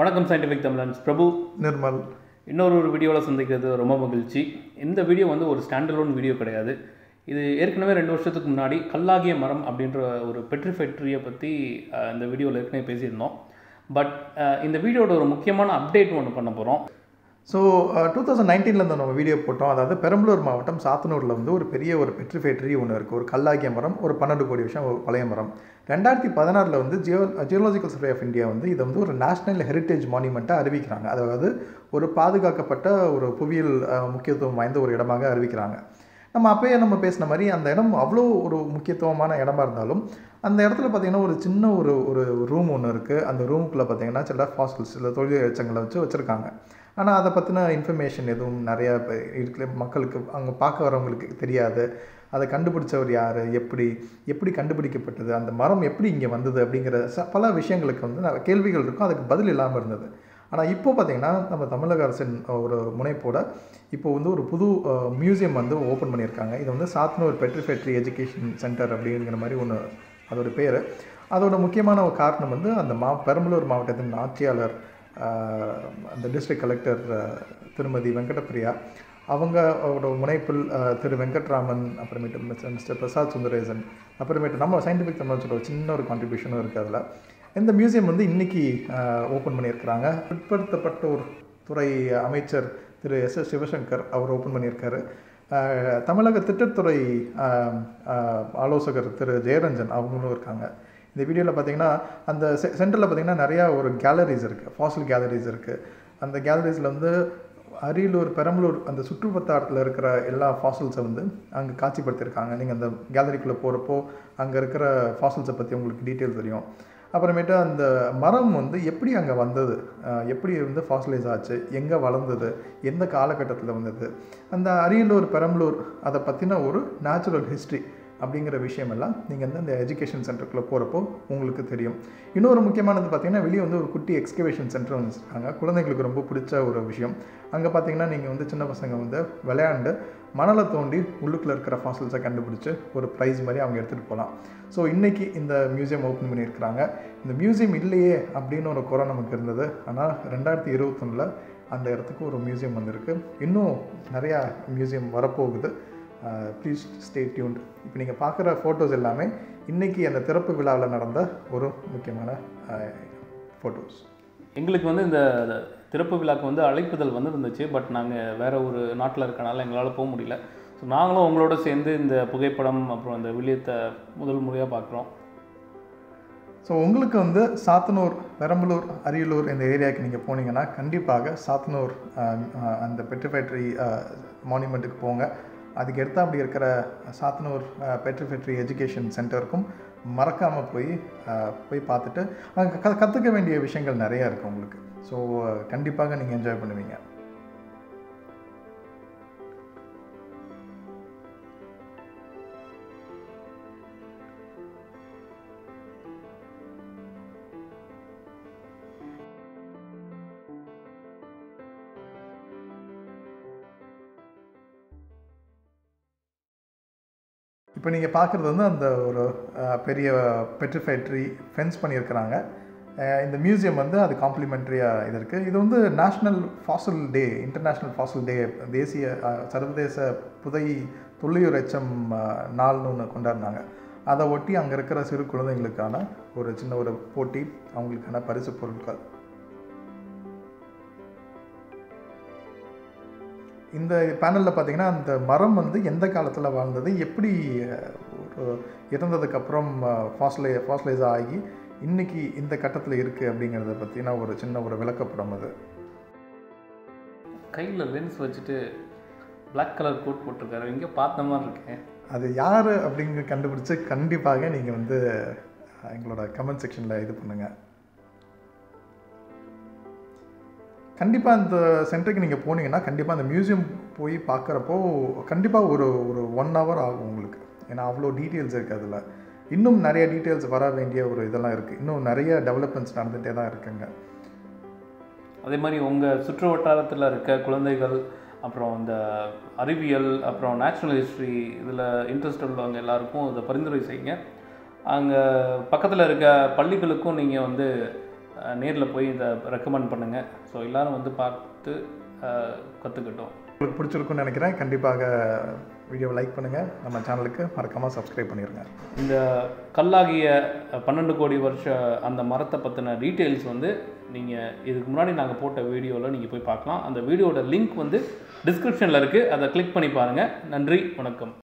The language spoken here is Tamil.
வணக்கம் சயின்டிஃபிக் தமிழன்ஸ் பிரபு நிர்மல் இன்னொரு ஒரு வீடியோவில் சந்திக்கிறது ரொம்ப மகிழ்ச்சி இந்த வீடியோ வந்து ஒரு ஸ்டாண்டலோன் வீடியோ கிடையாது இது ஏற்கனவே ரெண்டு வருஷத்துக்கு முன்னாடி கல்லாகிய மரம் அப்படின்ற ஒரு பெட்ரிஃபைட் ட்ரீயை பற்றி அஹ், இந்த வீடியோவில் ஏற்கனவே பேசியிருந்தோம் பட் இந்த வீடியோட ஒரு முக்கியமான அப்டேட் ஒன்று பண்ண போகிறோம் ஸோ டூ தௌசண்ட் நைன்டீனில் நம்ம வீடியோ போட்டோம் அதாவது பெரம்பலூர் மாவட்டம் சாத்தனூரில் வந்து ஒரு பெரிய ஒரு பெட்ரிஃபேட்ரி ஒன்று இருக்குது ஒரு கல்லாகிய மரம் ஒரு பன்னெண்டு கோடி வருஷம் ஒரு பழைய மரம் ரெண்டாயிரத்தி பதினாறில் வந்து geo geological survey of India வந்து இதை வந்து ஒரு நேஷ்னல் ஹெரிட்டேஜ் மானிமெண்ட்டாக அறிவிக்கிறாங்க அதாவது ஒரு பாதுகாக்கப்பட்ட ஒரு புவியியல் அஹ், முக்கியத்துவம் வாய்ந்த ஒரு இடமாக அறிவிக்கிறாங்க நம்ம அப்பயே நம்ம பேசின மாதிரி அந்த இடம் அவ்வளோ ஒரு முக்கியத்துவமான இடமா இருந்தாலும் அந்த இடத்துல பார்த்தீங்கன்னா ஒரு சின்ன ஒரு ஒரு ரூம் ஒன்று இருக்குது அந்த ரூமுக்குள்ளே பார்த்தீங்கன்னா சில ஃபாசில்ஸ் சில தொழில் எச்சங்களை வச்சு வச்சுருக்காங்க ஆனால் அதை பற்றின இன்ஃபர்மேஷன் எதுவும் நிறையா இப்போ இருக்கிற மக்களுக்கு அங்கே பார்க்க வரவங்களுக்கு தெரியாது அதை கண்டுபிடிச்சவர் யார் எப்படி எப்படி கண்டுபிடிக்கப்பட்டது அந்த மரம் எப்படி இங்கே வந்தது அப்படிங்கிற ச பல விஷயங்களுக்கு வந்து நிறைய கேள்விகள் இருக்கும் அதுக்கு பதில் இல்லாமல் இருந்தது ஆனால் இப்போ பார்த்தீங்கன்னா நம்ம தமிழக அரசின் ஒரு முனைப்போட இப்போ வந்து ஒரு புது மியூசியம் வந்து ஓப்பன் பண்ணியிருக்காங்க இது வந்து சாத்னூர் பெட்ரிஃபெட்ரி எஜுகேஷன் சென்டர் அப்படிங்கிற மாதிரி ஒன்று அதோட பேர் அதோட முக்கியமான ஒரு காரணம் வந்து அந்த மா பெரம்பலூர் மாவட்டத்தின் ஆட்சியாளர் ஆஹ், அந்த டிஸ்ட்ரிக்ட் கலெக்டர் ஆஹ், திருமதி வெங்கடப்பிரியா அவங்க அவரோட முனைப்பில் ஆஹ், திரு வெங்கட்ராமன் அப்புறமேட்டு மிஸ்டர் மிஸ்டர் பிரசாத் சுந்தரேசன் அப்புறமேட்டு நம்ம சயின்டிஃபிக் தமிழ்ச்சோட ஒரு சின்ன ஒரு கான்ட்ரிபியூஷனும் இருக்குது அதில் இந்த மியூசியம் வந்து இன்னைக்கு ஓப்பன் பண்ணியிருக்கிறாங்க பிற்படுத்தப்பட்ட ஒரு துறை அமைச்சர் திரு எஸ் எஸ் சிவசங்கர் அவர் ஓப்பன் பண்ணியிருக்காரு ஆஹ், தமிழக திட்டத்துறை ஆஹ், ஆஹ், ஆலோசகர் திரு ஜெயரஞ்சன் அவங்களும் இருக்காங்க இந்த வீடியோவில் பார்த்தீங்கன்னா அந்த செ சென்டரில் பார்த்தீங்கன்னா நிறையா ஒரு கேலரிஸ் இருக்குது ஃபாசில் கேலரிஸ் இருக்குது அந்த கேலரிஸில் வந்து அரியலூர் பெரம்பலூர் அந்த சுற்றுவட்டாரத்தில் இருக்கிற எல்லா ஃபாசில்ஸை வந்து அங்கே காட்சிப்படுத்தியிருக்காங்க நீங்கள் அந்த கேலரிக்குள்ளே போகிறப்போ அங்கே இருக்கிற ஃபாசில்ஸை பற்றி உங்களுக்கு டீட்டெயில் தெரியும் அப்புறமேட்டு அந்த மரம் வந்து எப்படி அங்கே வந்தது அஹ் எப்படி வந்து ஃபாசிலைஸ் ஆச்சு எங்கே வளர்ந்தது எந்த காலகட்டத்தில் வந்தது அந்த அரியலூர் பெரம்பலூர் அதை பற்றின ஒரு நேச்சுரல் ஹிஸ்ட்ரி அப்படிங்கிற விஷயமெல்லாம் நீங்கள் வந்து அந்த எஜுகேஷன் சென்டருக்குள்ளே போகிறப்போ உங்களுக்கு தெரியும் இன்னொரு முக்கியமானது பார்த்தீங்கன்னா வெளியே வந்து ஒரு குட்டி எக்ஸ்கவேஷன் சென்டர் வந்து வச்சுருக்காங்க குழந்தைங்களுக்கு ரொம்ப பிடிச்ச ஒரு விஷயம் அங்கே பார்த்தீங்கன்னா நீங்கள் வந்து சின்ன பசங்க வந்து விளையாண்டு மணலை தோண்டி உள்ளுக்குள்ளே இருக்கிற ஃபாசில்ஸை கண்டுபிடிச்சு ஒரு ப்ரைஸ் மாதிரி அவங்க எடுத்துகிட்டு போகலாம் ஸோ இன்றைக்கி இந்த மியூசியம் ஓப்பன் பண்ணியிருக்கிறாங்க இந்த மியூசியம் இல்லையே அப்படின்னு ஒரு குறை நமக்கு இருந்தது ஆனால் ரெண்டாயிரத்தி இருபத்தொன்னில் அந்த இடத்துக்கு ஒரு மியூசியம் வந்திருக்கு இன்னும் நிறையா மியூசியம் வரப்போகுது ப்ளீஸ் ஸ்டே டியூன்ட் இப்போ நீங்கள் பார்க்குற ஃபோட்டோஸ் எல்லாமே இன்றைக்கி அந்த திறப்பு விழாவில் நடந்த ஒரு முக்கியமான ஃபோட்டோஸ் எங்களுக்கு வந்து இந்த திறப்பு விழாக்கு வந்து அழைப்புதல் வந்து இருந்துச்சு பட் நாங்கள் வேறு ஒரு நாட்டில் இருக்கனால எங்களால் போக முடியல ஸோ நாங்களும் உங்களோட சேர்ந்து இந்த புகைப்படம் அப்புறம் இந்த வில்லியத்தை முதல் முறையாக பார்க்குறோம் ஸோ உங்களுக்கு வந்து சாத்தனூர் பெரம்பலூர் அரியலூர் இந்த ஏரியாவுக்கு நீங்கள் போனீங்கன்னா கண்டிப்பாக சாத்தனூர் அஹ், அஹ், அந்த பெட்ரிஃபேட்ரி மானுமெண்ட்டுக்கு போங்க அதுக்கு எடுத்தா அப்படி இருக்கிற சாத்தனூர் பெட்ரிஃபேட்ரி எஜுகேஷன் சென்டருக்கும் மறக்காமல் போய் அஹ், போய் பார்த்துட்டு அங்கே க கற்றுக்க வேண்டிய விஷயங்கள் நிறையா இருக்குது உங்களுக்கு ஸோ கண்டிப்பாக நீங்கள் என்ஜாய் பண்ணுவீங்க இப்போ நீங்கள் பார்க்குறது வந்து அந்த ஒரு அஹ், பெரிய பெட்ரிஃபேட்ரி ஃபென்ஸ் பண்ணியிருக்கிறாங்க அஹ், இந்த மியூசியம் வந்து அது காம்ப்ளிமெண்ட்ரியாக இது இருக்குது இது வந்து national fossil day international fossil day தேசிய அஹ், சர்வதேச புதை தொல்லியல் எச்சம் அஹ், நாள்னு ஒன்று கொண்டாடினாங்க அதை ஒட்டி அங்கே இருக்கிற சிறு குழந்தைங்களுக்கான ஒரு சின்ன ஒரு போட்டி அவங்களுக்கான பரிசு பொருட்கள் இந்த பேனலில் பார்த்தீங்கன்னா அந்த மரம் வந்து எந்த காலத்தில் வாழ்ந்தது எப்படி அஹ், ஒரு இறந்ததுக்கப்புறம் ஃபாஸ்லை ஃபாஸ்லைஸ் ஆகி இன்னைக்கு இந்த கட்டத்தில் இருக்குது அப்படிங்கிறத பற்றின ஒரு சின்ன ஒரு விளக்கப்படம் அது கையில் லென்ஸ் வச்சுட்டு Black கலர் கோட் போட்டிருக்காரு எங்கே பார்த்த மாதிரி இருக்கேன் அது யார் அப்படிங்க கண்டுபிடிச்சு கண்டிப்பாக நீங்கள் வந்து அஹ், எங்களோட கமெண்ட் செக்ஷனில் இது பண்ணுங்கள் கண்டிப்பாக அந்த சென்டருக்கு நீங்கள் போனீங்கன்னா கண்டிப்பாக அந்த மியூசியம் போய் பார்க்குறப்போ கண்டிப்பாக ஒரு ஒரு ஒன் ஹவர் ஆகும் உங்களுக்கு ஏன்னா அவ்வளோ டீட்டெயில்ஸ் இருக்குது அதில் இன்னும் நிறைய டீட்டெயில்ஸ் வர வேண்டிய ஒரு இதெல்லாம் இருக்குது இன்னும் நிறைய டெவலப்மெண்ட்ஸ் நடந்துகிட்டே தான் இருக்குங்க அதே மாதிரி உங்கள் சுற்று வட்டாரத்தில் இருக்க குழந்தைகள் அப்புறம் இந்த அறிவியல் அப்புறம் நேச்சுரல் ஹிஸ்ட்ரி இதில் இன்ட்ரெஸ்ட் உள்ளவங்க எல்லாருக்கும் இதை பரிந்துரை செய்யுங்க அங்கே பக்கத்தில் இருக்க பள்ளிகளுக்கும் நீங்கள் வந்து நேரில் போய் இதை ரெக்கமெண்ட் பண்ணுங்கள் ஸோ எல்லாரும் வந்து பார்த்து கற்றுக்கிட்டோம் உங்களுக்கு பிடிச்சிருக்குன்னு நினைக்கிறேன் கண்டிப்பாக வீடியோவை லைக் பண்ணுங்கள் நம்ம சேனலுக்கு மறக்காமல் சப்ஸ்கிரைப் பண்ணிடுங்க இந்த கல்லாகிய அஹ், பன்னெண்டு கோடி வருஷ அந்த மரத்தை பற்றின டீட்டெயில்ஸ் வந்து நீங்கள் இதுக்கு முன்னாடி நாங்கள் போட்ட வீடியோவில் நீங்கள் போய் பார்க்கலாம் அந்த வீடியோட லிங்க் வந்து டிஸ்கிரிப்ஷனில் இருக்குது அதை கிளிக் பண்ணி பாருங்கள் நன்றி வணக்கம்